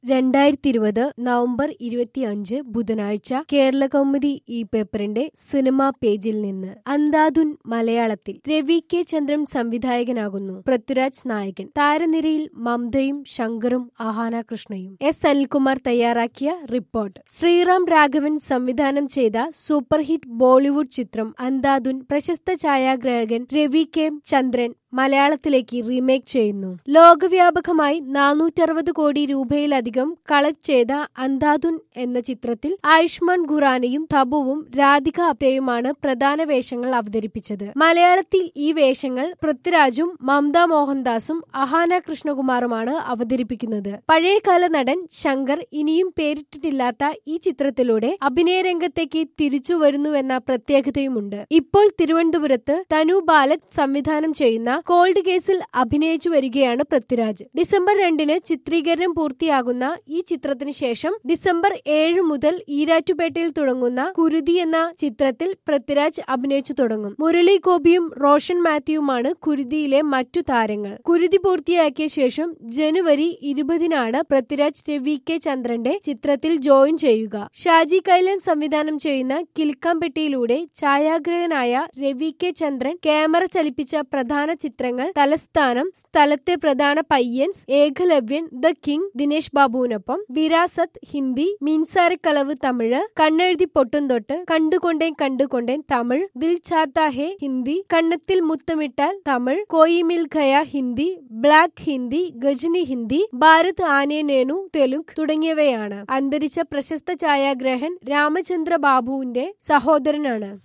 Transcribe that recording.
രണ്ടായിരത്തി ഇരുപത് നവംബർ ഇരുപത്തിയഞ്ച് ബുധനാഴ്ച കേരള കൗമുദി ഈ പേപ്പറിന്റെ സിനിമാ പേജിൽ നിന്ന് അന്താധുൻ മലയാളത്തിൽ രവി കെ ചന്ദ്രൻ സംവിധായകനാകുന്നു പൃഥ്വിരാജ് നായകൻ താരനിരയിൽ മമതയും ശങ്കറും ആഹാന കൃഷ്ണയും എസ് അനിൽകുമാർ തയ്യാറാക്കിയ റിപ്പോർട്ട് ശ്രീറാം രാഘവൻ സംവിധാനം ചെയ്ത സൂപ്പർ ഹിറ്റ് ബോളിവുഡ് ചിത്രം അന്താധുൻ പ്രശസ്ത ഛായാഗ്രാഹകൻ രവി കെ ചന്ദ്രൻ മലയാളത്തിലേക്ക് റീമേക്ക് ചെയ്യുന്നു ലോകവ്യാപകമായി നാനൂറ്ററുപത് കോടി രൂപയിലധികം കളക്ട് ചെയ്ത അന്ധാധുൻ എന്ന ചിത്രത്തിൽ ആയുഷ്മാൻ ഖുറാനയും തബുവും രാധിക അപ്തയുമാണ് പ്രധാന വേഷങ്ങൾ അവതരിപ്പിച്ചത് മലയാളത്തിൽ ഈ വേഷങ്ങൾ പൃഥ്വിരാജും മമത മോഹൻദാസും അഹാന കൃഷ്ണകുമാറുമാണ് അവതരിപ്പിക്കുന്നത് പഴയകാല നടൻ ശങ്കർ ഇനിയും പേരിട്ടിട്ടില്ലാത്ത ഈ ചിത്രത്തിലൂടെ അഭിനയ രംഗത്തേക്ക് തിരിച്ചു വരുന്നുവെന്ന പ്രത്യേകതയുമുണ്ട് ഇപ്പോൾ തിരുവനന്തപുരത്ത് തനു ബാലക് സംവിധാനം ചെയ്യുന്ന കോൾഡ് കേസിൽ അഭിനയിച്ചു വരികയാണ് പൃഥ്വിരാജ് ഡിസംബർ രണ്ടിന് ചിത്രീകരണം പൂർത്തിയാകുന്ന ഈ ചിത്രത്തിന് ശേഷം ഡിസംബർ ഏഴ് മുതൽ ഈരാറ്റുപേട്ടയിൽ തുടങ്ങുന്ന കുരുതി എന്ന ചിത്രത്തിൽ പൃഥ്വിരാജ് അഭിനയിച്ചു തുടങ്ങും മുരളി ഗോപിയും റോഷൻ മാത്യുവുമാണ് കുരുതിയിലെ മറ്റു താരങ്ങൾ കുരുതി പൂർത്തിയാക്കിയ ശേഷം ജനുവരി ഇരുപതിനാണ് പൃഥ്വിരാജ് രവി കെ ചന്ദ്രന്റെ ചിത്രത്തിൽ ജോയിൻ ചെയ്യുക ഷാജി കൈലൻ സംവിധാനം ചെയ്യുന്ന കിൽക്കാംപെട്ടിയിലൂടെ ഛായാഗ്രഹനായ രവി കെ ചന്ദ്രൻ ക്യാമറ ചലിപ്പിച്ച പ്രധാന ചിത്രങ്ങൾ തലസ്ഥാനം സ്ഥലത്തെ പ്രധാന പയ്യൻസ് ഏകലവ്യൻ ദ കിങ് ദിനേശ് ബാബുവിനൊപ്പം വിരാസത്ത് ഹിന്ദി മീൻസാരക്കലവ് തമിഴ് കണ്ണെഴുതി പൊട്ടും തൊട്ട് കണ്ടുകൊണ്ടേൻ കണ്ടുകൊണ്ടേൻ തമിഴ് ദിൽ ചാത്ത ഹേ ഹിന്ദി കണ്ണത്തിൽ മുത്തമിട്ടാൽ തമിഴ് കോയിമിൽ ഖയ ഹിന്ദി ബ്ലാക്ക് ഹിന്ദി ഗജനി ഹിന്ദി ഭാരത് ആനേ നേനു തെലുങ്ക് തുടങ്ങിയവയാണ് അന്തരിച്ച പ്രശസ്ത ഛായാഗ്രഹൻ രാമചന്ദ്ര ബാബുവിന്റെ സഹോദരനാണ്